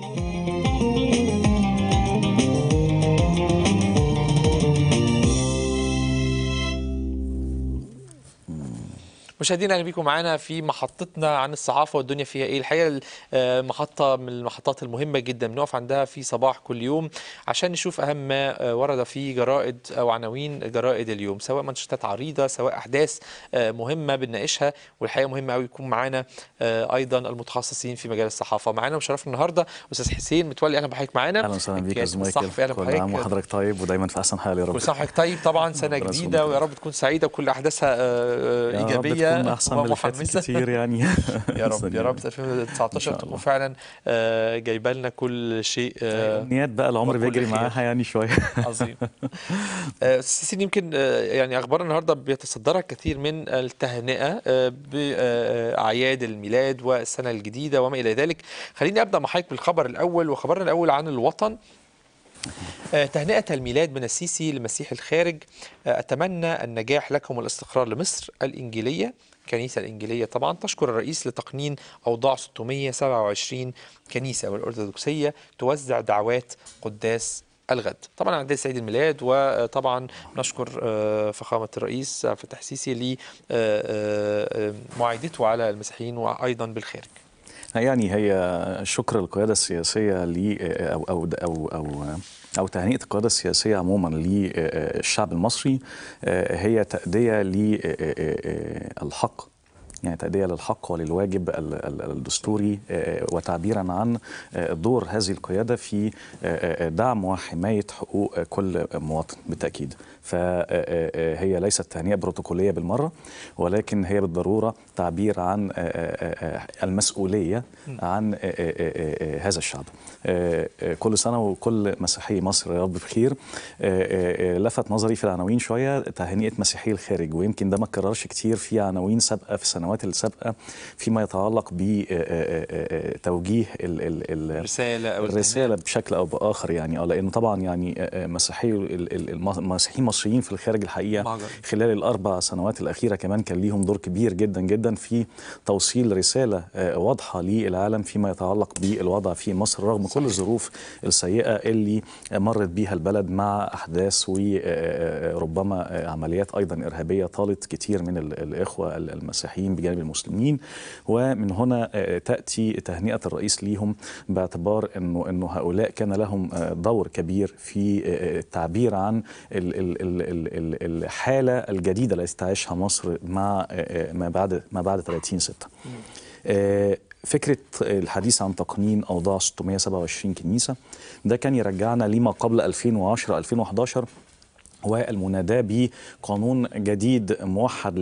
مشاهدينا اهلا بيكم معانا في محطتنا عن الصحافه والدنيا فيها ايه الحقيقه آه، محطه من المحطات المهمه جدا بنقف عندها في صباح كل يوم عشان نشوف اهم ما آه، ورد في جرائد او عناوين جرائد اليوم سواء منشطات عريضه سواء احداث آه، مهمه بنناقشها والحقيقه مهمه قوي يكون معانا آه، ايضا المتخصصين في مجال الصحافه معانا وشرفنا النهارده استاذ حسين متولي اهلا بحضرتك معانا اهلا وسهلا بيك يا الكاتب استاذ مايكل الصحفي اهلا كل عام بحضرتك وحضرتك طيب ودايما في احسن حال يا رب كل سنه وحضرتك طيب طبعا سنه ربنا جديده يسلمك. ويا رب تكون سعيده وكل احداثها آه، يا رب ايجابيه تكون احسن من اللي فاتت ومحمسه كتير يعني يا رب يا رب إن 2019 شاء تكون الله. فعلا آه، جايبه لنا كل شيء آه، امنيات بقى العمر وكل بيجري خير. معاها يعني شويه عظيم آه، أستاذ سيسي يمكن آه، يعني اخبار النهارده بيتصدرها كثير من التهنئه آه، باعياد الميلاد والسنه الجديده وما الى ذلك خليني ابدا مع حضرتك بالخبر الاول وخبرنا الاول عن الوطن آه، تهنئة الميلاد من السيسي لمسيح الخارج آه، أتمنى النجاح لكم والاستقرار لمصر الإنجيلية الكنيسة الإنجيلية طبعا تشكر الرئيس لتقنين أوضاع 627 كنيسة والأرثوذكسية توزع دعوات قداس الغد طبعا عندنا سعيد الميلاد وطبعا نشكر آه، فخامة الرئيس عبد الفتاح السيسي لمعايدته على المسيحيين وأيضا بالخارج يعني هي شكر القياده السياسيه ل او او او او او تهنئه القياده السياسيه عموما للشعب المصري هي تاديه للحق يعني تأدية للحق وللواجب ال- ال- الدستوري آه، وتعبيرا عن آه، دور هذه القيادة في آه، آه، دعم وحماية حقوق كل مواطن بالتأكيد فهي ليست تهنئة بروتوكولية بالمرة ولكن هي بالضرورة تعبير عن آه، آه، آه، المسؤولية عن آه، آه، آه، آه، هذا الشعب آه، آه، كل سنة وكل مسيحي مصر يا رب بخير آه، آه، آه، لفت نظري في العناوين شوية تهنئة مسيحي الخارج ويمكن ده ما اتكررش كتير في عناوين سابقة في السنوات السابقة فيما يتعلق بتوجيه رسالة أو الرسالة بشكل أو بآخر يعني اه لأنه طبعا يعني آه، آه، مسيحي ال- ال- الم- المسيحيين المصريين في الخارج الحقيقة معجب. خلال الأربع سنوات الأخيرة كمان كان ليهم دور كبير جدا جدا في توصيل رسالة آه، واضحة للعالم فيما يتعلق بالوضع في مصر رغم كل الظروف السيئة اللي مرت بيها البلد مع أحداث وربما عمليات أيضا إرهابية طالت كتير من ال- الإخوة ال- المسيحيين بجانب المسلمين ومن هنا آه، تأتي تهنئة الرئيس ليهم باعتبار أنه أنه هؤلاء كان لهم آه، دور كبير في آه، التعبير عن ال- ال- ال- ال- ال- الحالة الجديدة التي تعيشها مصر مع آه، آه، ما بعد ما بعد 30 6 آه، فكرة الحديث عن تقنين أوضاع 627 كنيسة ده كان يرجعنا لما قبل 2010 2011 والمناداة بقانون جديد موحد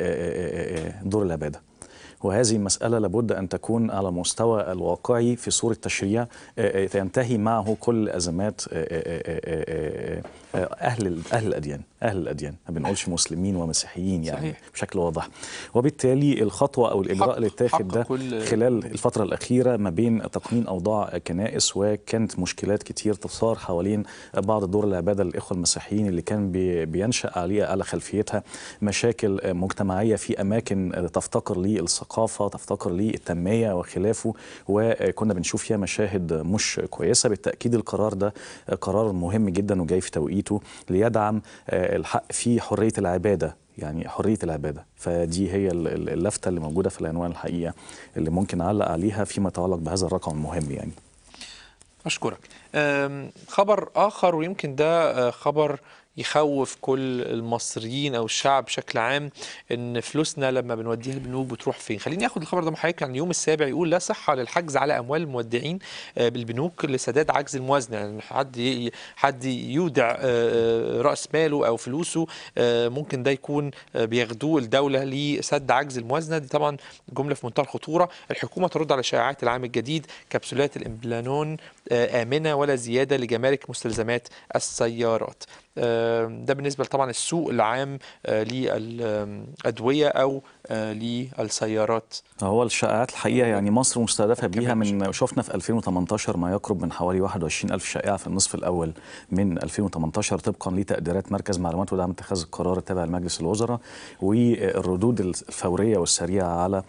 لدور العبادة وهذه المسألة لابد أن تكون على المستوى الواقعي في صورة تشريع آه، آه، ينتهي معه كل أزمات آه، آه، آه، آه، آه، أهل أهل الأديان أهل الأديان ما بنقولش مسلمين ومسيحيين يعني صحيح. بشكل واضح وبالتالي الخطوة أو الإجراء حق- اللي اتاخد حق ده كل- خلال الفترة الأخيرة ما بين تقنين أوضاع كنائس وكانت مشكلات كتير تثار حوالين بعض دور العبادة للإخوة المسيحيين اللي كان بي- بينشأ عليها على خلفيتها مشاكل مجتمعية في أماكن تفتقر للثقافة تفتقر للتنمية وخلافه وكنا بنشوف فيها مشاهد مش كويسة بالتأكيد القرار ده قرار مهم جدا وجاي في توقيته ليدعم الحق في حرية العبادة يعني حرية العبادة فدي هي ال- ال- اللفتة اللي موجودة في العنوان الحقيقة اللي ممكن نعلق عليها فيما يتعلق بهذا الرقم المهم يعني أشكرك أم، خبر آخر ويمكن ده آه، خبر يخوف كل المصريين او الشعب بشكل عام ان فلوسنا لما بنوديها البنوك بتروح فين خليني اخد الخبر ده مع حضرتك عن اليوم السابع يقول لا صحه للحجز على اموال المودعين آه، بالبنوك لسداد عجز الموازنه يعني حد ي- حد يودع آه، راس ماله او فلوسه آه، ممكن ده يكون آه، بياخدوه الدوله لسد عجز الموازنه دي طبعا جمله في منتهى الخطوره الحكومه ترد على شائعات العام الجديد كبسولات الامبلانون آه، امنه ولا زياده لجمارك مستلزمات السيارات آه، ده بالنسبه طبعا السوق العام آه، للادويه او آه، للسيارات هو الشائعات الحقيقه يعني مصر مستهدفه كمان بيها مش- من شفنا في 2018 ما يقرب من حوالي 21 ألف شائعه في النصف الاول من 2018 طبقا لتقديرات مركز معلومات ودعم اتخاذ القرار التابع لمجلس الوزراء والردود الفوريه والسريعه على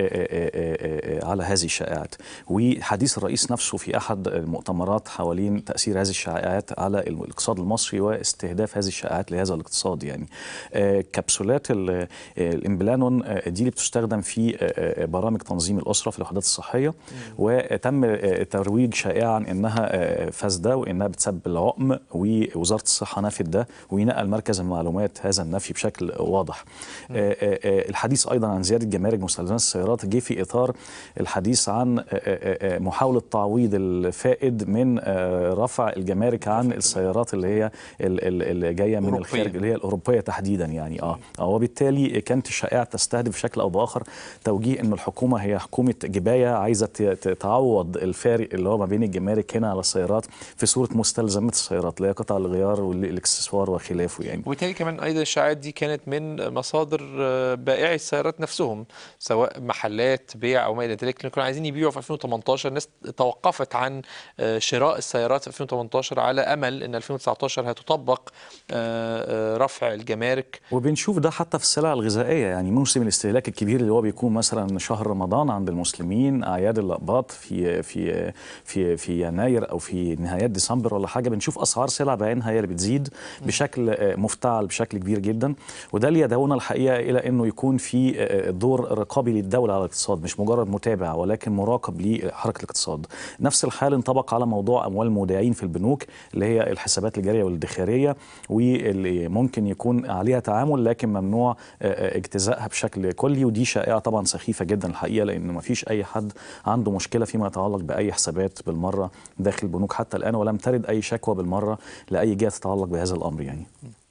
على هذه الشائعات وحديث الرئيس نفسه في احد المؤتمرات حوالين تاثير هذه الشائعات على الاقتصاد المصري واستهداف هذه الشائعات لهذا الاقتصاد يعني آه، كبسولات ال- آه، الامبلانون آه، دي اللي بتستخدم في آه، آه، برامج تنظيم الاسره في الوحدات الصحيه وتم آه، ترويج شائعا انها آه، فاسده وانها بتسبب العقم ووزاره الصحه نفت ده ونقل مركز المعلومات هذا النفي بشكل واضح آه، آه، آه، الحديث ايضا عن زياده جمارك مستلزمات السيارات جه في اطار الحديث عن آه، آه، آه، محاوله تعويض الفائد من آه، رفع الجمارك عن السيارات اللي هي ال- ال- اللي جايه من أوروبية. الخارج اللي هي الاوروبيه تحديدا يعني اه آه، وبالتالي كانت الشائعه تستهدف بشكل او باخر توجيه ان الحكومه هي حكومه جبايه عايزه ت- ت- تعوض الفارق اللي هو ما بين الجمارك هنا على السيارات في صوره مستلزمات السيارات اللي هي قطع الغيار والاكسسوار وخلافه يعني وبالتالي كمان ايضا الشائعات دي كانت من مصادر آه، بائعي السيارات نفسهم سواء محلات بيع او ما الى ذلك لأن كانوا عايزين يبيعوا في 2018 الناس توقفت عن آه، شراء السيارات في 2018 على امل ان 2019 هتطبق آه، آه، رفع الجمارك وبنشوف ده حتى في السلع الغذائيه يعني موسم الاستهلاك الكبير اللي هو بيكون مثلا شهر رمضان عند المسلمين اعياد الاقباط في في في في يناير او في نهايات ديسمبر ولا حاجه بنشوف اسعار سلع بعينها هي اللي بتزيد بشكل آه، مفتعل بشكل كبير جدا وده اللي يدعونا الحقيقه الى انه يكون في آه، دور رقابي للدوله على الاقتصاد مش مجرد متابع ولكن مراقب لحركه الاقتصاد نفس الحال انطبق على موضوع اموال المودعين في البنوك اللي هي الحسابات الجاريه والادخاريه واللي ممكن يكون عليها تعامل لكن ممنوع آه، آه، اجتزائها بشكل كلي ودي شائعه طبعا سخيفه جدا الحقيقه لان ما فيش اي حد عنده مشكله فيما يتعلق باي حسابات بالمره داخل البنوك حتى الان ولم ترد اي شكوى بالمره لاي جهه تتعلق بهذا الامر يعني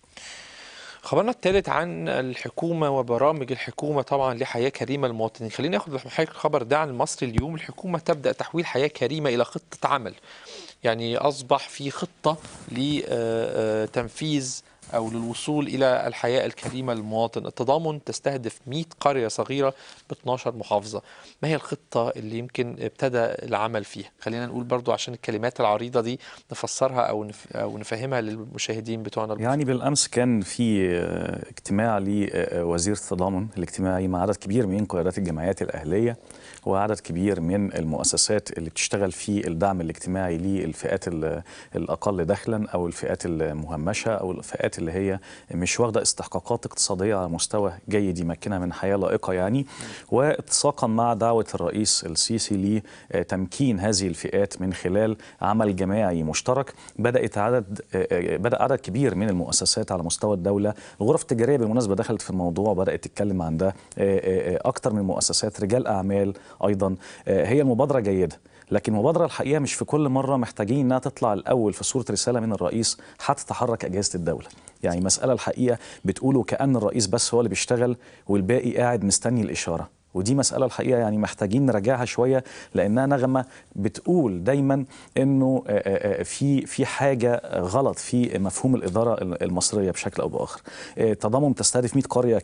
خبرنا الثالث عن الحكومة وبرامج الحكومة طبعا لحياة كريمة للمواطنين خلينا ناخد حضرتك الخبر ده عن المصري اليوم الحكومة تبدأ تحويل حياة كريمة إلى خطة عمل يعني أصبح في خطة لتنفيذ أو للوصول إلى الحياة الكريمة للمواطن التضامن تستهدف 100 قرية صغيرة ب 12 محافظة ما هي الخطة اللي يمكن ابتدى العمل فيها خلينا نقول برضو عشان الكلمات العريضة دي نفسرها أو نف... أو نفهمها للمشاهدين بتوعنا يعني بالامس كان في آه، اجتماع لوزير التضامن الاجتماعي مع عدد كبير من قيادات الجمعيات الاهليه وعدد كبير من المؤسسات اللي بتشتغل في الدعم الاجتماعي للفئات ال- الاقل دخلا او الفئات المهمشه او الفئات اللي هي مش واخده استحقاقات اقتصاديه على مستوى جيد يمكنها من حياه لائقه يعني واتساقا مع دعوه الرئيس السيسي لتمكين هذه الفئات من خلال عمل جماعي مشترك بدات عدد بدا عدد كبير من المؤسسات على مستوى الدوله الغرف التجاريه بالمناسبه دخلت في الموضوع وبدات تتكلم عن ده اكتر من مؤسسات رجال اعمال ايضا هي المبادره جيده لكن المبادرة الحقيقة مش في كل مرة محتاجين انها تطلع الأول في صورة رسالة من الرئيس حتى تحرك أجهزة الدولة يعني مسألة الحقيقة بتقولوا كأن الرئيس بس هو اللي بيشتغل والباقي قاعد مستني الإشارة ودي مسألة الحقيقة يعني محتاجين نراجعها شوية لأنها نغمة بتقول دايما إنه في في حاجة غلط في مفهوم الإدارة المصرية بشكل أو بآخر. تضامن تستهدف 100 قرية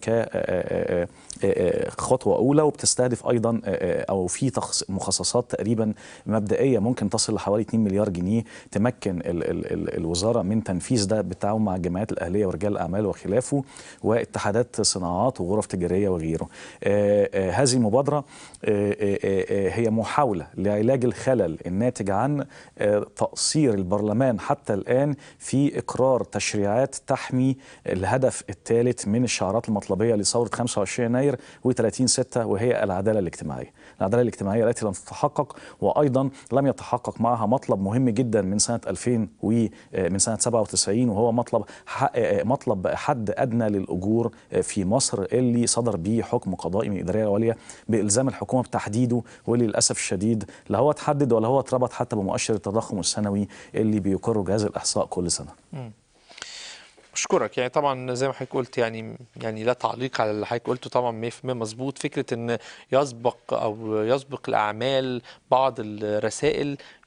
كخطوة أولى وبتستهدف أيضا أو في مخصصات تقريبا مبدئية ممكن تصل لحوالي 2 مليار جنيه تمكن ال ال ال الوزارة من تنفيذ ده بالتعاون مع الجمعيات الأهلية ورجال الأعمال وخلافه واتحادات صناعات وغرف تجارية وغيره. هذه المبادرة هي محاولة لعلاج الخلل الناتج عن تقصير البرلمان حتى الآن في إقرار تشريعات تحمي الهدف الثالث من الشعارات المطلبية لثورة 25 يناير و30 6 وهي العدالة الاجتماعية العدالة الاجتماعية التي لم تتحقق وأيضا لم يتحقق معها مطلب مهم جدا من سنة 2000 ومن سنة 97 وهو مطلب مطلب حد أدنى للأجور في مصر اللي صدر به حكم قضائي من الإدارية العليا بإلزام الحكومة بتحديده واللي للأسف الشديد لا هو اتحدد ولا هو اتربط حتى بمؤشر التضخم السنوي اللي بيقره جهاز الإحصاء كل سنة مم. اشكرك يعني طبعا زي ما حضرتك قلت يعني يعني لا تعليق على اللي حضرتك قلته طبعا 100% مظبوط فكره ان يسبق او يسبق الاعمال بعض الرسائل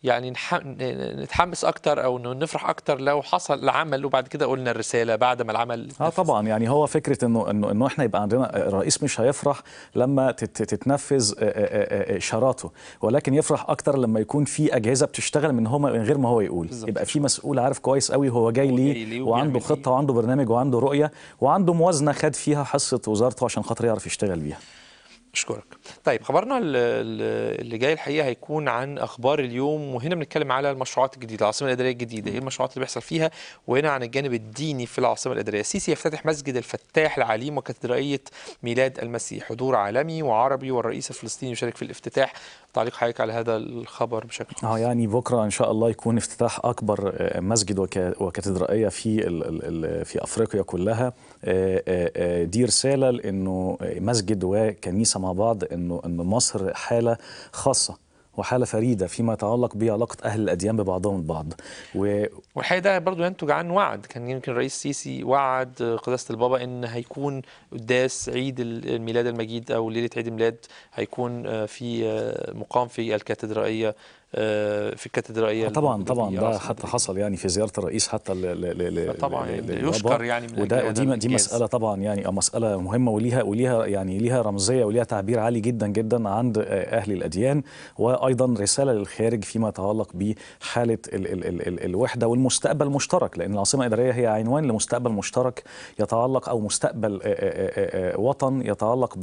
يعني نح... نتحمس اكتر او انه نفرح اكتر لو حصل العمل وبعد كده قلنا الرساله بعد ما العمل اه اتنفذ؟ طبعا يعني هو فكره انه انه انه احنا يبقى عندنا الرئيس مش هيفرح لما تت- تتنفذ آه، آه، آه، اشاراته ولكن يفرح اكتر لما يكون في اجهزه بتشتغل من هو من غير ما هو يقول بالظبط. يبقى في مسؤول عارف كويس قوي هو جاي هو جاي ليه ليه وعنده وبيعمل خطه إيه. وعنده برنامج وعنده رؤيه وعنده موازنه خد فيها حصه وزارته عشان خاطر يعرف يشتغل بيها اشكرك طيب خبرنا ال- ال- اللي جاي الحقيقه هيكون عن اخبار اليوم وهنا بنتكلم على المشروعات الجديده العاصمه الاداريه الجديده ايه المشروعات اللي بيحصل فيها وهنا عن الجانب الديني في العاصمه الاداريه السيسي يفتتح مسجد الفتاح العليم وكاتدرائيه ميلاد المسيح حضور عالمي وعربي والرئيس الفلسطيني يشارك في الافتتاح تعليق حضرتك على هذا الخبر بشكل خاص اه يعني بكره ان شاء الله يكون افتتاح اكبر آه، مسجد وك- وكاتدرائيه في ال- ال- ال- في افريقيا كلها آه، آه، آه، دي رساله لانه مسجد وكنيسه مع بعض انه ان مصر حاله خاصه وحاله فريده فيما يتعلق بعلاقه اهل الاديان ببعضهم البعض و والحقيقه ده برضو ينتج عن وعد كان يمكن الرئيس السيسي وعد قداسه البابا ان هيكون قداس عيد الميلاد المجيد او ليله عيد الميلاد هيكون آه، في آه، مقام في الكاتدرائيه آه، في الكاتدرائيه طبعا الموجودة طبعا في ده العاصمة حتى الإدارية. حصل يعني في زياره الرئيس حتى ل ل ل ل طبعا ل- يعني للبابا. يشكر يعني من وده أجل دي هذا دي الإنجاز. مساله طبعا يعني مساله مهمه وليها وليها يعني ليها رمزيه وليها تعبير عالي جدا جدا عند آه، اهل الاديان وايضا رساله للخارج فيما يتعلق بحاله ال ال ال ال الوحده والمستقبل المشترك لان العاصمه الاداريه هي عنوان لمستقبل مشترك يتعلق او مستقبل آه، آه، آه، آه، وطن يتعلق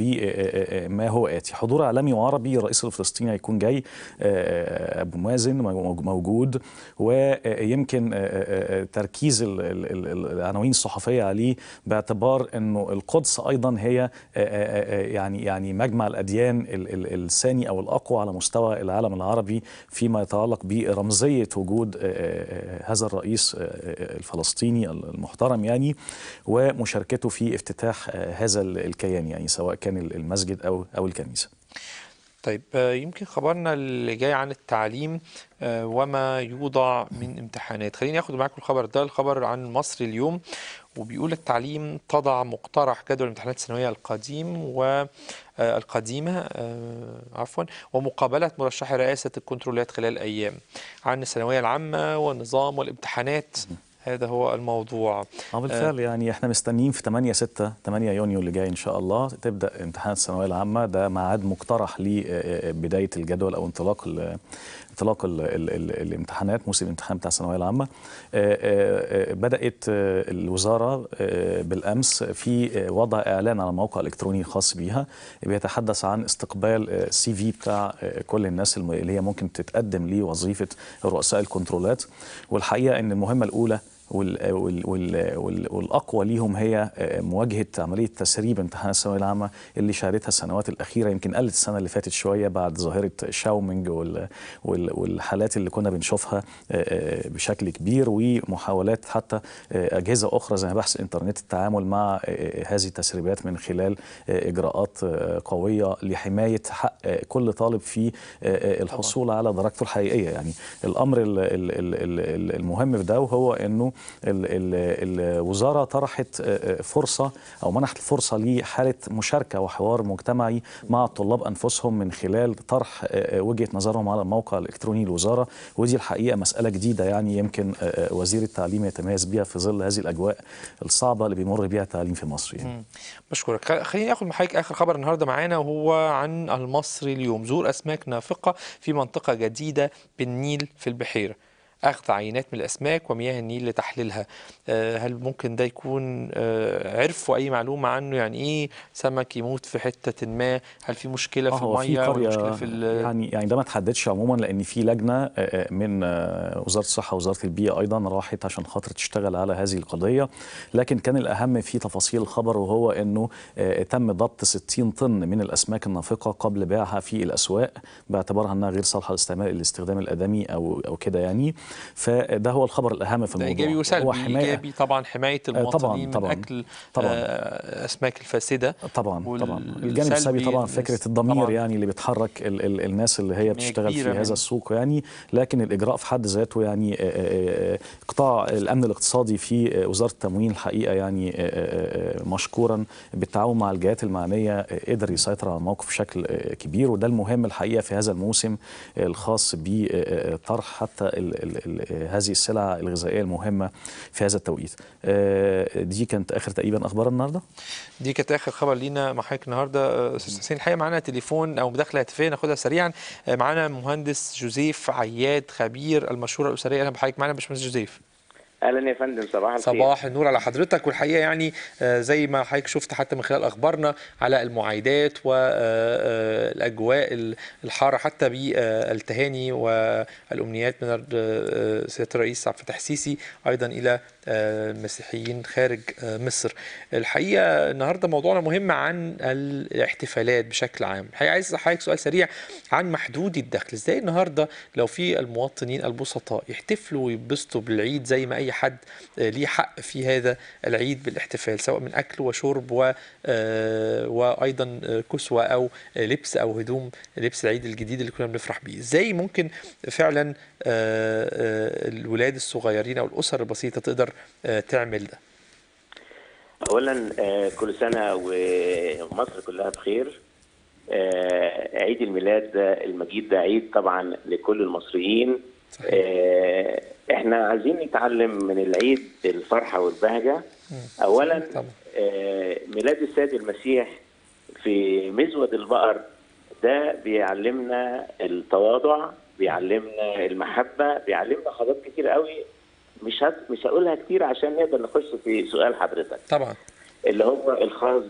بما هو اتي حضور عالمي وعربي الرئيس الفلسطيني هيكون جاي آه، ابو مازن موجود ويمكن آه، آه، آه، تركيز ال- ال- ال- العناوين الصحفيه عليه باعتبار انه القدس ايضا هي آه، آه، آه، يعني يعني مجمع الاديان ال- ال- الثاني او الاقوى على مستوى العالم العربي فيما يتعلق برمزيه وجود آه، آه، آه، هذا الرئيس آه، آه، الفلسطيني المحترم يعني ومشاركته في افتتاح آه، هذا ال- الكيان يعني سواء كان المسجد او او الكنيسه طيب آه، يمكن خبرنا اللي جاي عن التعليم آه، وما يوضع من امتحانات خليني اخد معاكم الخبر ده الخبر عن مصر اليوم وبيقول التعليم تضع مقترح جدول الامتحانات الثانوية القديم والقديمة عفوا ومقابلة مرشحي رئاسة الكنترولات خلال أيام عن الثانوية العامة والنظام والامتحانات هذا هو الموضوع اه بالفعل يعني احنا مستنيين في 8 6 8 يونيو اللي جاي ان شاء الله تبدا امتحانات الثانويه العامه ده ميعاد مقترح لبدايه الجدول او انطلاق ال انطلاق ال ال ال الامتحانات موسم الامتحان بتاع الثانويه العامه آه، آه، آه، بدات آه، الوزاره آه، بالامس في آه، وضع اعلان على موقع الكتروني خاص بيها بيتحدث عن استقبال السي في بتاع آه، كل الناس الم- اللي هي ممكن تتقدم لوظيفه رؤساء الكنترولات والحقيقه ان المهمه الاولى وال وال وال وال والاقوى ليهم هي آه، مواجهه عمليه تسريب امتحانات الثانويه العامه اللي شهدتها السنوات الاخيره يمكن قلت السنه اللي فاتت شويه بعد ظاهره شاومينج وال وال والحالات اللي كنا بنشوفها آه، آه، بشكل كبير ومحاولات حتى آه، اجهزه اخرى زي بحث الانترنت التعامل مع آه، هذه التسريبات من خلال آه، اجراءات آه، قويه لحمايه حق آه، كل طالب في آه، آه، الحصول على درجته الحقيقيه يعني الامر ال- ال- ال- ال- المهم في ده وهو انه ال- ال- الوزاره طرحت آه، آه، فرصه او منحت الفرصه لحاله مشاركه وحوار مجتمعي مع الطلاب انفسهم من خلال طرح آه، آه، وجهه نظرهم على الموقع الالكتروني للوزاره ودي الحقيقه مساله جديده يعني يمكن آه، آه، وزير التعليم يتميز بها في ظل هذه الاجواء الصعبه اللي بيمر بها التعليم في مصر يعني. مم. بشكرك خ- خليني اخد من حضرتك اخر خبر النهارده معانا وهو عن المصري اليوم زور اسماك نافقه في منطقه جديده بالنيل في البحيره اخذ عينات من الاسماك ومياه النيل لتحليلها آه، هل ممكن ده يكون آه، عرفوا اي معلومه عنه يعني ايه سمك يموت في حته ما هل في مشكله اه في هو في الميه ولا قريه مشكله في ال- يعني يعني ده ما تحددش عموما لان في لجنه آه، آه، من آه، وزاره الصحه ووزاره البيئه ايضا راحت عشان خاطر تشتغل على هذه القضيه لكن كان الاهم في تفاصيل الخبر وهو انه آه، تم ضبط 60 طن من الاسماك النافقه قبل بيعها في الاسواق باعتبارها انها غير صالحه للاستعمال الاستخدام الادمي او او كده يعني فده هو الخبر الاهم في ده الموضوع ايجابي هو وسلبي حماية- ايجابي طبعا حمايه المواطنين طبعاً، من اكل طبعاً. آه، الاسماك الفاسده طبعا طبعا والسلبي الجانب السلبي طبعا الناس- فكره الضمير طبعاً. يعني اللي بتحرك ال ال الناس اللي هي بتشتغل في كبيرة هذا من- السوق يعني لكن الاجراء في حد ذاته يعني آه، آه، آه، قطاع الامن الاقتصادي في آه، وزاره التموين الحقيقه يعني آه، آه، آه، مشكورا بالتعاون مع الجهات المعنيه آه، قدر يسيطر على الموقف بشكل آه، كبير وده المهم الحقيقه في هذا الموسم آه، الخاص بطرح حتى ال ال ال هذه السلع الغذائيه المهمه في هذا التوقيت آه، دي كانت اخر تقريبا اخبار النهارده دي كانت اخر خبر لينا مع حضرتك النهارده آه، استاذ حسين الحقيقه معانا تليفون او مداخله هاتفيه ناخدها سريعا آه، معانا مهندس جوزيف عياد خبير المشوره الاسريه اهلا بحضرتك معانا يا باشمهندس جوزيف اهلا يا فندم صباح الخير صباح النور على حضرتك والحقيقه يعني آه، زي ما حضرتك شفت حتى من خلال اخبارنا على المعايدات والاجواء الحاره حتى بالتهاني والامنيات من آه، سياده الرئيس عبد الفتاح السيسي ايضا الى آه، المسيحيين خارج آه، مصر. الحقيقه النهارده موضوعنا مهم عن الاحتفالات بشكل عام. الحقيقه عايز حضرتك سؤال سريع عن محدودي الدخل، ازاي النهارده لو في المواطنين البسطاء يحتفلوا ويتبسطوا بالعيد زي ما اي حد آه، ليه حق في هذا العيد بالاحتفال سواء من اكل وشرب و آه، وايضا آه، كسوه او آه، لبس او هدوم لبس العيد الجديد اللي كنا بنفرح بيه ازاي ممكن فعلا آه، آه، الولاد الصغيرين او الاسر البسيطه تقدر آه، تعمل ده اولا آه، كل سنه ومصر كلها بخير آه، عيد الميلاد ده المجيد ده عيد طبعا لكل المصريين صحيح. آه، احنا عايزين نتعلم من العيد الفرحه والبهجه اولا طبعا. آه، ميلاد السيد المسيح في مزود البقر ده بيعلمنا التواضع بيعلمنا المحبه بيعلمنا حاجات كتير قوي مش هت... مش هقولها كتير عشان نقدر نخش في سؤال حضرتك طبعا اللي هو الخاص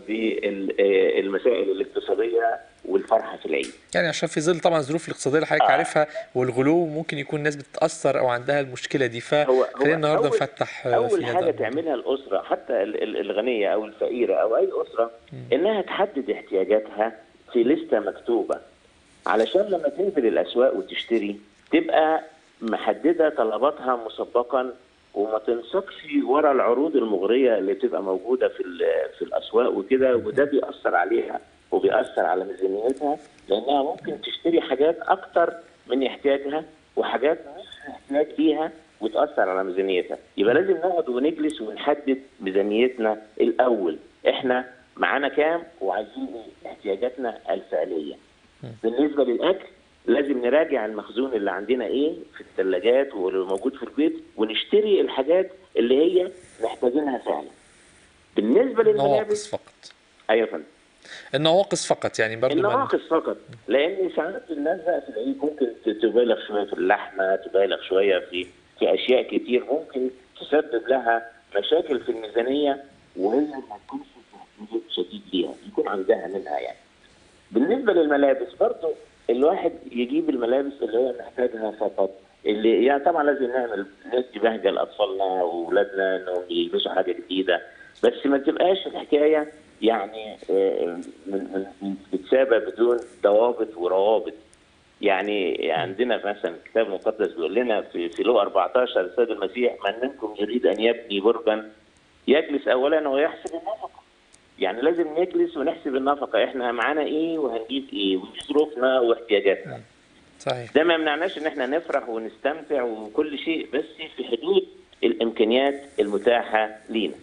بالمسائل الاقتصاديه والفرحه في العيد يعني عشان في ظل طبعا الظروف الاقتصاديه اللي حضرتك آه. عارفها والغلو ممكن يكون الناس بتتاثر او عندها المشكله دي فخلينا النهارده أول- نفتح آه، اول في هذا حاجه الموضوع. تعملها الاسره حتى ال- ال- الغنيه او الفقيره او اي اسره انها تحدد احتياجاتها في لسته مكتوبه علشان لما تنزل الاسواق وتشتري تبقى محدده طلباتها مسبقا وما تنسقش ورا العروض المغريه اللي بتبقى موجوده في ال- في الاسواق وكده وده بيأثر عليها وبيأثر على ميزانيتها لانها ممكن تشتري حاجات اكتر من احتياجها وحاجات مش احتياج ليها وتأثر على ميزانيتها يبقى لازم نقعد ونجلس ونحدد ميزانيتنا الاول احنا معانا كام وعايزين ايه احتياجاتنا الفعليه بالنسبه للاكل لازم نراجع المخزون اللي عندنا ايه في الثلاجات واللي موجود في البيت ونشتري الحاجات اللي هي محتاجينها فعلا بالنسبه النواقص للملابس فقط ايوه يا فندم النواقص فقط يعني برضو ما- النواقص فقط لان ساعات الناس بقى في العيد ممكن تبالغ شويه في اللحمه تبالغ شويه في في اشياء كتير ممكن تسبب لها مشاكل في الميزانيه وهي ما تكونش في احتياج شديد ليها يكون عندها منها يعني بالنسبه للملابس برضو الواحد يجيب الملابس اللي هو محتاجها فقط اللي يعني طبعا لازم نعمل ندي بهجه لاطفالنا واولادنا انهم يلبسوا حاجه جديده بس ما تبقاش الحكايه يعني آه، من- من- بتتسابى بدون ضوابط وروابط يعني عندنا مثلا الكتاب المقدس بيقول لنا في في لو 14 السيد المسيح من منكم يريد ان يبني برجا يجلس اولا ويحسب النفقه يعني لازم نجلس ونحسب النفقه احنا معانا ايه وهنجيب ايه ودي ظروفنا واحتياجاتنا صحيح ده ما يمنعناش ان احنا نفرح ونستمتع وكل شيء بس في حدود الامكانيات المتاحه لينا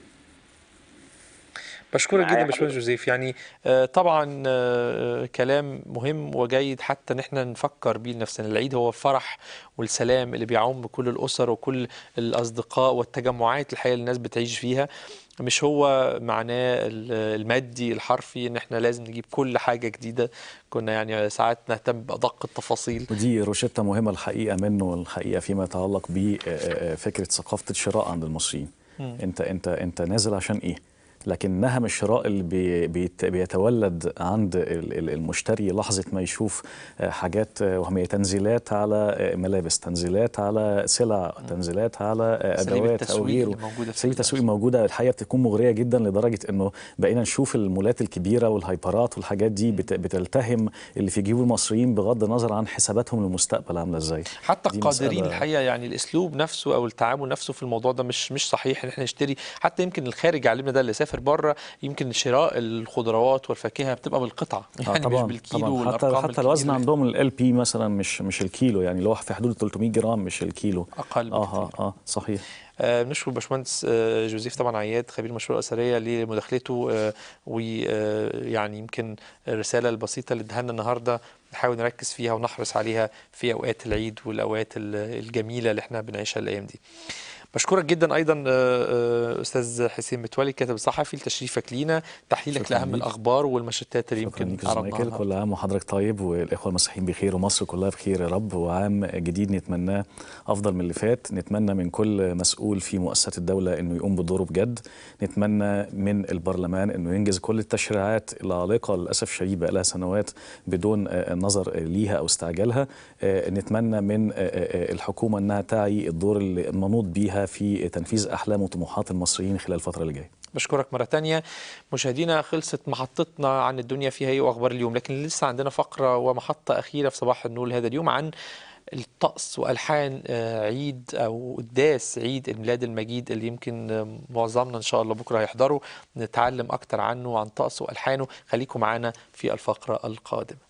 بشكرك معايا جدا باشمهندس جوزيف يعني آه، طبعا آه، كلام مهم وجيد حتى ان احنا نفكر بيه لنفسنا العيد هو الفرح والسلام اللي بيعم كل الاسر وكل الاصدقاء والتجمعات الحقيقه اللي الناس بتعيش فيها مش هو معناه ال- المادي الحرفي ان احنا لازم نجيب كل حاجه جديده كنا يعني ساعات نهتم بادق التفاصيل ودي روشتة مهمة الحقيقة منه الحقيقة فيما يتعلق بفكرة ثقافة الشراء عند المصريين انت انت انت نازل عشان ايه لكن نهم الشراء اللي بي بيت بيتولد عند ال- ال- المشتري لحظة ما يشوف آه، حاجات آه، وهمية تنزيلات على آه، ملابس تنزيلات على سلع تنزيلات على آه، أساليب أدوات أو التسويق غيره اللي موجودة في أساليب التسويق الأسواق. موجودة الحقيقة بتكون مغرية جدا لدرجة إنه بقينا نشوف المولات الكبيرة والهايبرات والحاجات دي بت- بتلتهم اللي في جيوب المصريين بغض النظر عن حساباتهم للمستقبل عاملة إزاي حتى دي قادرين مسألة- الحقيقه يعني الاسلوب نفسه او التعامل نفسه في الموضوع ده مش مش صحيح ان احنا نشتري حتى يمكن الخارج علمنا ده اللي سافر بره يمكن شراء الخضروات والفاكهه بتبقى بالقطعه آه يعني طبعا مش بالكيلو طبعا حتى والارقام حتى الوزن الكبيرة. عندهم ال بي مثلا مش مش الكيلو يعني اللي هو في حدود 300 جرام مش الكيلو اقل اه بكتير اه اه صحيح آه، بنشكر باشمهندس آه، جوزيف طبعا عياد خبير مشروع اثريه لمداخلته ويعني يمكن الرساله البسيطه اللي ادها لنا النهارده نحاول نركز فيها ونحرص عليها في اوقات العيد والاوقات ال- الجميله اللي احنا بنعيشها الايام دي. بشكرك جدا ايضا آه، آه، استاذ حسين متولي كاتب الصحفي لتشريفك لينا تحليلك شكراً لاهم ليك. الاخبار والمشتات اللي شكرا يمكن ليك يا أستاذ عرضناها مايكل كل عام وحضرتك طيب والاخوه المسيحيين بخير ومصر كلها بخير يا رب وعام جديد نتمناه افضل من اللي فات نتمنى من كل مسؤول في مؤسسات الدوله انه يقوم بدوره بجد نتمنى من البرلمان انه ينجز كل التشريعات العالقه للاسف الشديد بقى لها سنوات بدون آه، النظر ليها او استعجالها آه، نتمنى من آه، آه، الحكومه انها تعي الدور اللي منوط بيها في تنفيذ احلام وطموحات المصريين خلال الفتره اللي جايه بشكرك مرة تانية مشاهدينا خلصت محطتنا عن الدنيا فيها ايه واخبار اليوم لكن لسه عندنا فقرة ومحطة أخيرة في صباح النور هذا اليوم عن الطقس والحان آه، عيد او قداس عيد الميلاد المجيد اللي يمكن آه، معظمنا ان شاء الله بكره هيحضروا نتعلم اكتر عنه وعن طقسه والحانه خليكم معانا في الفقره القادمه